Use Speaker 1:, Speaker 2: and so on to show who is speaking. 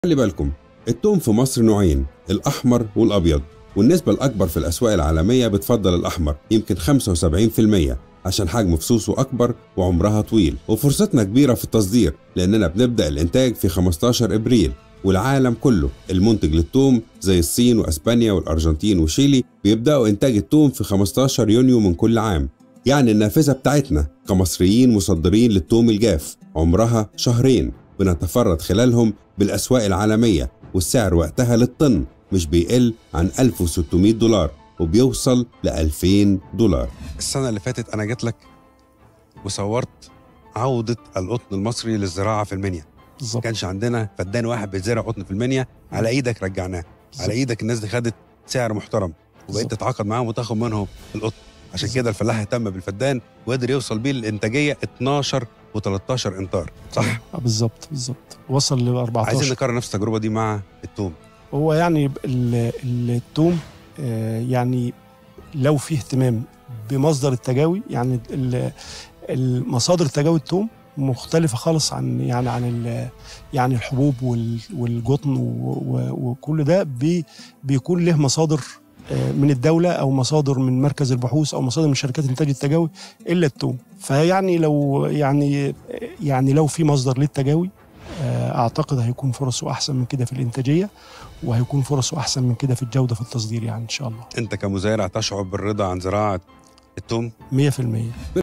Speaker 1: خلي بالكم التوم في مصر نوعين الأحمر والأبيض والنسبة الأكبر في الأسواق العالمية بتفضل الأحمر يمكن 75% عشان حجم فصوصه أكبر وعمرها طويل وفرصتنا كبيرة في التصدير لأننا بنبدأ الإنتاج في 15 إبريل والعالم كله المنتج للثوم زي الصين وأسبانيا والأرجنتين وشيلي بيبدأوا إنتاج الثوم في 15 يونيو من كل عام يعني النافذة بتاعتنا كمصريين مصدرين للثوم الجاف عمرها شهرين بنتفرد خلالهم بالأسواق العالمية والسعر وقتها للطن مش بيقل عن 1600 دولار وبيوصل ل 2000 دولار
Speaker 2: السنة اللي فاتت أنا جيت لك وصورت عودة القطن المصري للزراعة في المنيا ما
Speaker 3: بالظبط
Speaker 2: كانش عندنا فدان واحد بيتزرع قطن في المنيا على ايدك رجعناه على ايدك الناس دي خدت سعر محترم وبقيت
Speaker 3: بالظبط.
Speaker 2: تتعاقد معاهم وتاخد منهم القطن عشان
Speaker 3: بالظبط.
Speaker 2: كده الفلاح اهتم بالفدان وقدر يوصل بيه الانتاجيه 12 و13 امتار صح
Speaker 3: آه، بالظبط بالظبط وصل ل 14
Speaker 2: عايزين نكرر نفس التجربه دي مع التوم
Speaker 3: هو يعني ال- ال- التوم آه، يعني لو في اهتمام بمصدر التجاوي يعني ال- المصادر تجاوي التوم مختلفة خالص عن يعني عن ال- يعني الحبوب وال- والقطن و- و- وكل ده بي بيكون له مصادر آه، من الدولة أو مصادر من مركز البحوث أو مصادر من شركات إنتاج التجاوي إلا التوم فيعني لو يعني يعني لو في مصدر للتجاوي آه، أعتقد هيكون فرصه أحسن من كده في الإنتاجية وهيكون فرصه احسن من كده في الجوده في التصدير يعني ان شاء الله
Speaker 2: انت كمزارع تشعر بالرضا عن زراعه التوم
Speaker 3: 100%